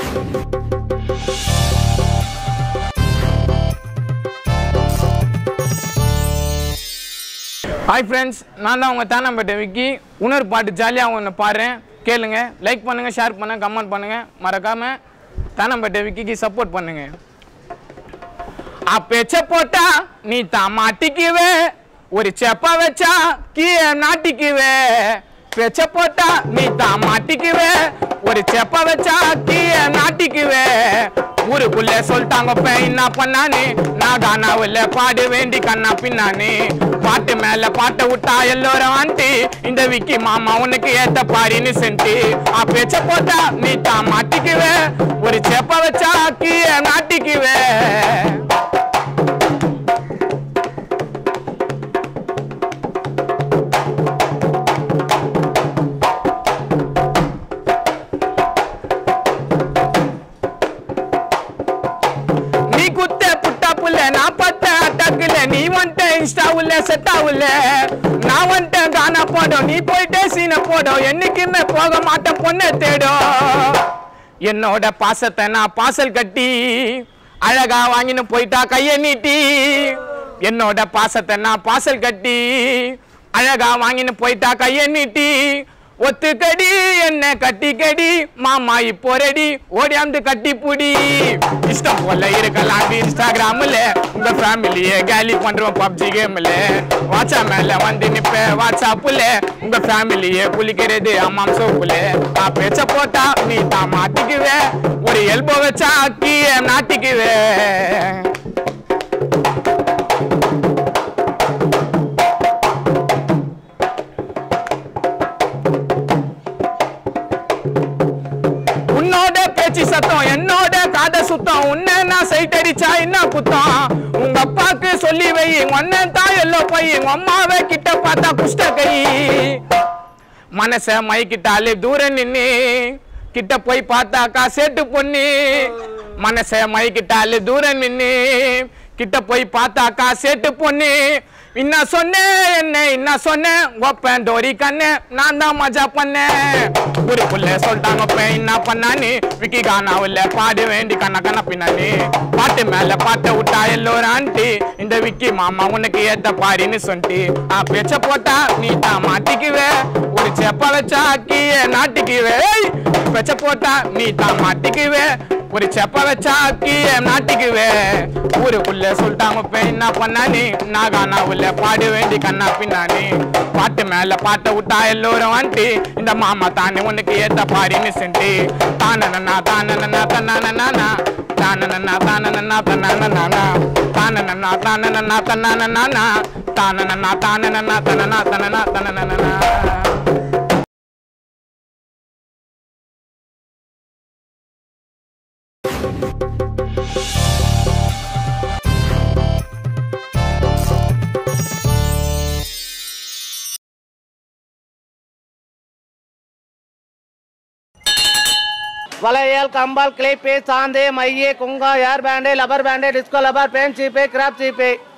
hi friends நான் தான் உங்கள் தானாம்பேட்டை விக்கி உணர் பாட்டு ஜாலியாக ஒன்று பாடுறேன் கேளுங்க லைக் பண்ணுங்கள் ஷேர் பண்ணுங்கள் கமெண்ட் பண்ணுங்கள் மறக்காமல் தானாம்பேட்டை விக்கிக்கு சப்போர்ட் பண்ணுங்க அப்பேச்ச போட்டா நீ தான் மாட்டிக்குவே ஒரு செப்ப வச்சா கீழே நாட்டிக்குவே பேச்ச போட்டா நீ தான் மாட்டிக்குவே ஒரு செப்ப வச்சா கீழே நாட்டிக்குவே ஊருக்குள்ள சொல்லிட்டாங்க இப்ப என்ன பண்ணானே நான் கானாவில் பாடு வேண்டி கண்ணா பின்னானே பாட்டு மேல பாட்டை விட்டா எல்லோரும் ஆண்டி இந்த விக்கி மாமா உனக்கு ஏத்த பாரின்னு சென்ட்டு பேச்ச போட்டா நீ தான் மாட்டிக்குவே ஒரு செப்ப வச்சா கீழே நாட்டிக்குவே நீ குத்த புட்டா புள்ள நான் பத்த அட்டாக்குல நீ வந்துட்ட இன்ஸ்டா உள்ள செட்டா உள்ள நான் வந்துட்டேன் கானா போடும் நீ போயிட்டே சீனை போடும் என்னைக்குமே போக மாட்டேன் பொண்ணை தேடும் என்னோட பாசத்தை நான் பாசல் கட்டி அழகா வாங்கின்னு போயிட்டா கைய நீட்டி என்னோட பாசத்தை நான் பாசல் கட்டி அழகா வாங்கின்னு போயிட்டா கைய நீட்டி ஒத்துக்கடி என்ன கட்டி கடி மாமா இப்போ ரெடி ஓடியாந்து கட்டி புடி இஷ்டம் போல இருக்கலாம் இன்ஸ்டாகிராம்ல உங்க ஃபேமிலிய கேலி பண்றோம் பப்ஜி கேம்ல வாட்சா மேல வந்து நிப்ப வாட்ஸ்அப்ல உங்க ஃபேமிலிய குளிக்கிறது அம்மாம் சோப்புல நான் பேச்ச போட்டா நீ தான் மாட்டிக்குவே ஒரு எல்போ வச்சா கீழ நாட்டிக்குவே உன்னோட பேச்சு சத்தம் என்னோட காத சுத்தம் உன்னை நான் சைட் அடிச்சா என்ன குத்தம் உங்க அப்பாக்கு சொல்லி வை ஒன்னன் தான் எல்லோ போய் உங்க அம்மாவை கிட்ட பார்த்தா குஷ்ட கை மனச மயக்கிட்டாலே தூரம் நின்னு கிட்ட போய் பார்த்தாக்கா சேட்டு பொண்ணு மனச மயக்கிட்டாலே தூரம் நின்னு கிட்ட போய் பார்த்தாக்கா சேட்டு பொண்ணு என்ன சொன்னேன் என்ன என்ன சொன்னேன் ஒப்பேன் டோரி கண்ணே நான் தான் மஜா பண்ணேன் ஊருக்குள்ள சொல்லிட்டாங்க இப்ப என்ன பண்ணானே விக்கி கானாவில் பாடு வேண்டி கண்ண கண்ண பின்னானே பாட்டு மேல பாட்டை விட்டா எல்லோரும் ஆண்டி இந்த விக்கி மாமா உனக்கு ஏத்த பாரின்னு சொல்லிட்டு ஆ பேச்ச போட்டா நீ தான் மாட்டிக்குவே ஒரு செப்ப வச்சா கீழ நாட்டிக்குவே ஏய், பேச்ச போட்டா நீ தான் மாட்டிக்குவே ஒரு செப்ப வச்சா கீழ நாட்டிக்குவே ஊருக்குள்ள சொல்லிட்டாங்க இப்ப என்ன பண்ணானே நான் கானாவில் பாடு வேண்டி கண்ணா பின்னானே பாட்டு மேல பாட்டை விட்டா எல்லோரும் வந்துட்டு இந்த மாமா தானே உனக்கு ஏத்த பாரின்னு சென்று தானனா தானனா தன்னானா தானனா தானனா தன்னானா தானனா தானனா தன்னானா தானனா தானனா தனனா தனனா தனனா வளையல் கம்பால் கிளிப்பு சாந்து மைய குங்கா hair band rubber band disco rubber பேன் சீப்பு கிராப் சீப்பு